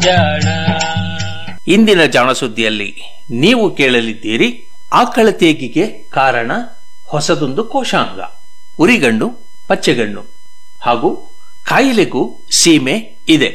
ಜಾಣ ಇಂದಿನ ಜಾಣ ಸುದ್ದಿಯಲ್ಲಿ ನೀವು ಕೇಳಲಿದ್ದೀರಿ ಆಕಳ ತೇಗಿಗೆ ಕಾರಣ ಹೊಸದೊಂದು ಕೋಶಾಂಗ ಉರಿಗಣ್ಣು ಪಚ್ಚೆಗಣ್ಣು ಹಾಗೂ ಕಾಯಿಲೆಗೂ ಸೀಮೆ ಇದೆ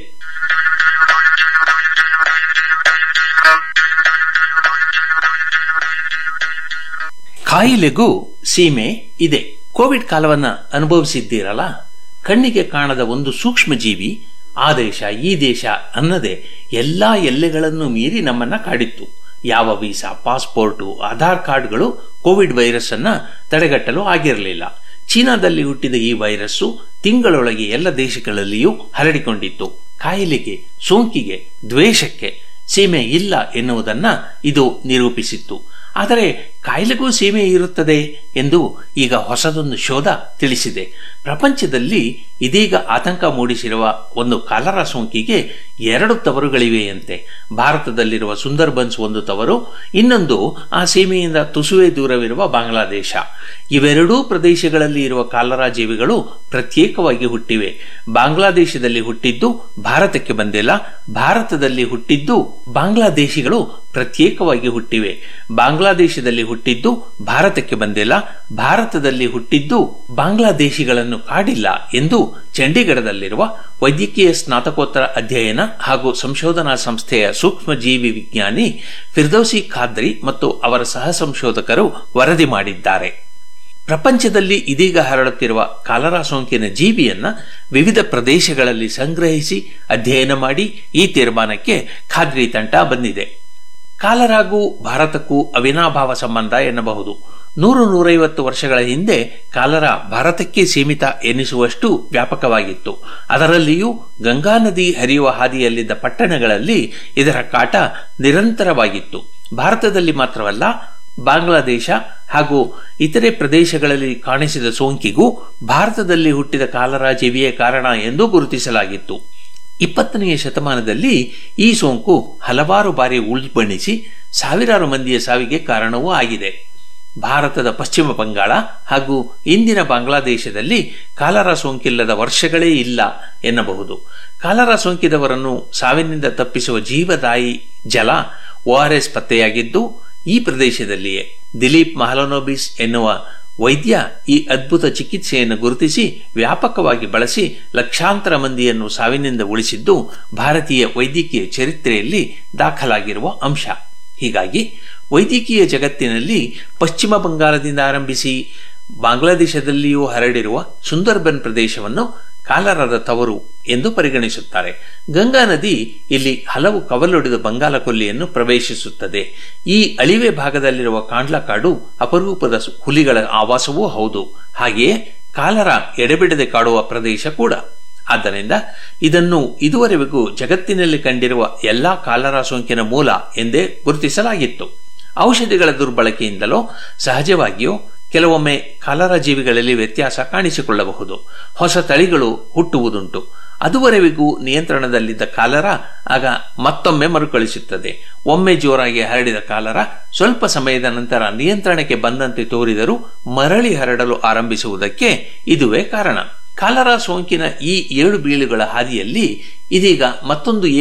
ಕಾಯಿಲೆಗೂ ಸೀಮೆ ಇದೆ ಕೋವಿಡ್ ಕಾಲವನ್ನ ಅನುಭವಿಸಿದ್ದೀರಲ್ಲ ಕಣ್ಣಿಗೆ ಕಾಣದ ಒಂದು ಸೂಕ್ಷ್ಮ ಜೀವಿ ಆ ದೇಶ ಈ ದೇಶ ಅನ್ನದೆ ಎಲ್ಲಾ ಎಲ್ಲೆಗಳನ್ನು ಮೀರಿ ನಮ್ಮನ್ನ ಕಾಡಿತ್ತು ಯಾವ ವೀಸಾ ಪಾಸ್ಪೋರ್ಟು ಆಧಾರ್ ಕಾರ್ಡ್ಗಳು ಕೋವಿಡ್ ವೈರಸ್ ಅನ್ನ ತಡೆಗಟ್ಟಲು ಆಗಿರಲಿಲ್ಲ ಚೀನಾದಲ್ಲಿ ಹುಟ್ಟಿದ ಈ ವೈರಸ್ಸು ತಿಂಗಳೊಳಗೆ ಎಲ್ಲ ದೇಶಗಳಲ್ಲಿಯೂ ಹರಡಿಕೊಂಡಿತ್ತು ಕಾಯಿಲೆಗೆ ಸೋಂಕಿಗೆ ದ್ವೇಷಕ್ಕೆ ಸೀಮೆ ಇಲ್ಲ ಎನ್ನುವುದನ್ನ ಇದು ನಿರೂಪಿಸಿತ್ತು ಆದರೆ ಕಾಯಿಲೆಗೂ ಸೀಮೆ ಇರುತ್ತದೆ ಎಂದು ಈಗ ಹೊಸದೊಂದು ಶೋಧ ತಿಳಿಸಿದೆ ಪ್ರಪಂಚದಲ್ಲಿ ಇದೀಗ ಆತಂಕ ಮೂಡಿಸಿರುವ ಒಂದು ಕಾಲರಾ ಸೋಂಕಿಗೆ ಎರಡು ತವರುಗಳಿವೆಯಂತೆ ಭಾರತದಲ್ಲಿರುವ ಸುಂದರ್ಬನ್ಸ್ ಒಂದು ತವರು ಇನ್ನೊಂದು ಆ ಸೀಮೆಯಿಂದ ತುಸುವೆ ದೂರವಿರುವ ಬಾಂಗ್ಲಾದೇಶ ಇವೆರಡೂ ಪ್ರದೇಶಗಳಲ್ಲಿ ಇರುವ ಕಾಲರಾ ಜೀವಿಗಳು ಪ್ರತ್ಯೇಕವಾಗಿ ಹುಟ್ಟಿವೆ ಬಾಂಗ್ಲಾದೇಶದಲ್ಲಿ ಹುಟ್ಟಿದ್ದು ಭಾರತಕ್ಕೆ ಬಂದಿಲ್ಲ ಭಾರತದಲ್ಲಿ ಹುಟ್ಟಿದ್ದು ಬಾಂಗ್ಲಾದೇಶಿಗಳು ಪ್ರತ್ಯೇಕವಾಗಿ ಹುಟ್ಟಿವೆ ಬಾಂಗ್ಲಾದೇಶದಲ್ಲಿ ಹುಟ್ಟಿದ್ದು ಭಾರತಕ್ಕೆ ಬಂದಿಲ್ಲ ಭಾರತದಲ್ಲಿ ಹುಟ್ಟಿದ್ದು ಬಾಂಗ್ಲಾದೇಶಿಗಳನ್ನು ಕಾಡಿಲ್ಲ ಎಂದು ಚಂಡೀಗಢದಲ್ಲಿರುವ ವೈದ್ಯಕೀಯ ಸ್ನಾತಕೋತ್ತರ ಅಧ್ಯಯನ ಹಾಗೂ ಸಂಶೋಧನಾ ಸಂಸ್ಥೆಯ ಸೂಕ್ಷ್ಮ ಜೀವಿ ವಿಜ್ಞಾನಿ ಫಿರ್ದೌಸಿ ಖಾದ್ರಿ ಮತ್ತು ಅವರ ಸಹ ಸಂಶೋಧಕರು ವರದಿ ಮಾಡಿದ್ದಾರೆ ಪ್ರಪಂಚದಲ್ಲಿ ಇದೀಗ ಹರಡುತ್ತಿರುವ ಕಾಲರಾ ಸೋಂಕಿನ ಜೀವಿಯನ್ನ ವಿವಿಧ ಪ್ರದೇಶಗಳಲ್ಲಿ ಸಂಗ್ರಹಿಸಿ ಅಧ್ಯಯನ ಮಾಡಿ ಈ ತೀರ್ಮಾನಕ್ಕೆ ಖಾದ್ರಿ ತಂಡ ಬಂದಿದೆ ಕಾಲರಾಗೂ ಭಾರತಕ್ಕೂ ಅವಿನಾಭಾವ ಸಂಬಂಧ ಎನ್ನಬಹುದು ನೂರು ನೂರೈವತ್ತು ವರ್ಷಗಳ ಹಿಂದೆ ಕಾಲರಾ ಭಾರತಕ್ಕೆ ಸೀಮಿತ ಎನಿಸುವಷ್ಟು ವ್ಯಾಪಕವಾಗಿತ್ತು ಅದರಲ್ಲಿಯೂ ಗಂಗಾ ನದಿ ಹರಿಯುವ ಹಾದಿಯಲ್ಲಿದ್ದ ಪಟ್ಟಣಗಳಲ್ಲಿ ಇದರ ಕಾಟ ನಿರಂತರವಾಗಿತ್ತು ಭಾರತದಲ್ಲಿ ಮಾತ್ರವಲ್ಲ ಬಾಂಗ್ಲಾದೇಶ ಹಾಗೂ ಇತರೆ ಪ್ರದೇಶಗಳಲ್ಲಿ ಕಾಣಿಸಿದ ಸೋಂಕಿಗೂ ಭಾರತದಲ್ಲಿ ಹುಟ್ಟಿದ ಕಾಲರಾ ಜೀವಿಯೇ ಕಾರಣ ಎಂದು ಗುರುತಿಸಲಾಗಿತ್ತು ಇಪ್ಪತ್ತನೆಯ ಶತಮಾನದಲ್ಲಿ ಈ ಸೋಂಕು ಹಲವಾರು ಬಾರಿ ಉಲ್ಬಣಿಸಿ ಸಾವಿರಾರು ಮಂದಿಯ ಸಾವಿಗೆ ಕಾರಣವೂ ಆಗಿದೆ ಭಾರತದ ಪಶ್ಚಿಮ ಬಂಗಾಳ ಹಾಗೂ ಇಂದಿನ ಬಾಂಗ್ಲಾದೇಶದಲ್ಲಿ ಕಾಲರಾ ಸೋಂಕಿಲ್ಲದ ವರ್ಷಗಳೇ ಇಲ್ಲ ಎನ್ನಬಹುದು ಕಾಲರಾ ಸೋಂಕಿದವರನ್ನು ಸಾವಿನಿಂದ ತಪ್ಪಿಸುವ ಜೀವದಾಯಿ ಜಲ ಓಆರ್ಎಸ್ ಪತ್ತೆಯಾಗಿದ್ದು ಈ ಪ್ರದೇಶದಲ್ಲಿಯೇ ದಿಲೀಪ್ ಮಹಲನೋಬಿಸ್ ಎನ್ನುವ ವೈದ್ಯ ಈ ಅದ್ಭುತ ಚಿಕಿತ್ಸೆಯನ್ನು ಗುರುತಿಸಿ ವ್ಯಾಪಕವಾಗಿ ಬಳಸಿ ಲಕ್ಷಾಂತರ ಮಂದಿಯನ್ನು ಸಾವಿನಿಂದ ಉಳಿಸಿದ್ದು ಭಾರತೀಯ ವೈದ್ಯಕೀಯ ಚರಿತ್ರೆಯಲ್ಲಿ ದಾಖಲಾಗಿರುವ ಅಂಶ ಹೀಗಾಗಿ ವೈದ್ಯಕೀಯ ಜಗತ್ತಿನಲ್ಲಿ ಪಶ್ಚಿಮ ಬಂಗಾಳದಿಂದ ಆರಂಭಿಸಿ ಬಾಂಗ್ಲಾದೇಶದಲ್ಲಿಯೂ ಹರಡಿರುವ ಸುಂದರ್ಬನ್ ಪ್ರದೇಶವನ್ನು ಕಾಲರಾದ ತವರು ಎಂದು ಪರಿಗಣಿಸುತ್ತಾರೆ ಗಂಗಾ ನದಿ ಇಲ್ಲಿ ಹಲವು ಕವಲೊಡೆದ ಬಂಗಾಲ ಕೊಲ್ಲಿಯನ್ನು ಪ್ರವೇಶಿಸುತ್ತದೆ ಈ ಅಳಿವೆ ಭಾಗದಲ್ಲಿರುವ ಕಾಂಡ್ಲಾ ಕಾಡು ಅಪರೂಪದ ಹುಲಿಗಳ ಆವಾಸವೂ ಹೌದು ಹಾಗೆಯೇ ಕಾಲರ ಎಡೆಬಿಡದೆ ಕಾಡುವ ಪ್ರದೇಶ ಕೂಡ ಆದ್ದರಿಂದ ಇದನ್ನು ಇದುವರೆಗೂ ಜಗತ್ತಿನಲ್ಲಿ ಕಂಡಿರುವ ಎಲ್ಲಾ ಕಾಲರಾ ಸೋಂಕಿನ ಮೂಲ ಎಂದೇ ಗುರುತಿಸಲಾಗಿತ್ತು ಔಷಧಿಗಳ ದುರ್ಬಳಕೆಯಿಂದಲೋ ಸಹಜವಾಗಿಯೋ ಕೆಲವೊಮ್ಮೆ ಕಾಲರಾ ಜೀವಿಗಳಲ್ಲಿ ವ್ಯತ್ಯಾಸ ಕಾಣಿಸಿಕೊಳ್ಳಬಹುದು ಹೊಸ ತಳಿಗಳು ಹುಟ್ಟುವುದುಂಟು ಅದುವರೆವಿಗೂ ನಿಯಂತ್ರಣದಲ್ಲಿದ್ದ ಕಾಲರ ಆಗ ಮತ್ತೊಮ್ಮೆ ಮರುಕಳಿಸುತ್ತದೆ ಒಮ್ಮೆ ಜೋರಾಗಿ ಹರಡಿದ ಕಾಲರ ಸ್ವಲ್ಪ ಸಮಯದ ನಂತರ ನಿಯಂತ್ರಣಕ್ಕೆ ಬಂದಂತೆ ತೋರಿದರೂ ಮರಳಿ ಹರಡಲು ಆರಂಭಿಸುವುದಕ್ಕೆ ಇದುವೇ ಕಾರಣ ಕಾಲರಾ ಸೋಂಕಿನ ಈ ಏಳು ಬೀಳುಗಳ ಹಾದಿಯಲ್ಲಿ ಇದೀಗ ಮತ್ತೊಂದು